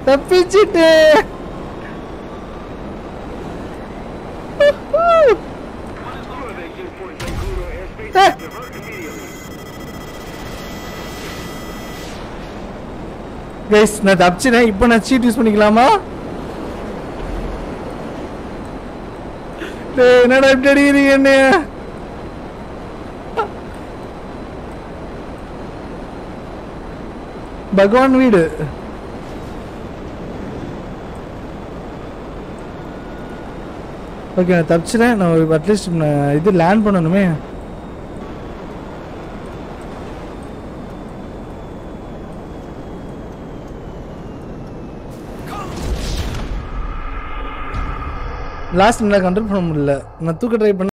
தப்பிச்சிட்டு guys நான் தப்பிச்சிட்டேன் இப்போ நான் சீட் யூஸ் பண்ணிக்கலாமா டேய், என்னடா இப்படி அடிக்கிறீங்க என்னைய பகவான் வீடு ஓகே நான் தப்பிச்சிட்டேன் நான் அட்லீஸ்ட் இது லேண்ட் பண்ணணுமே லாஸ்ட் என்னால் கண்ட்ரோல் பண்ண முடியல நான் தூக்க ட்ரை பண்ண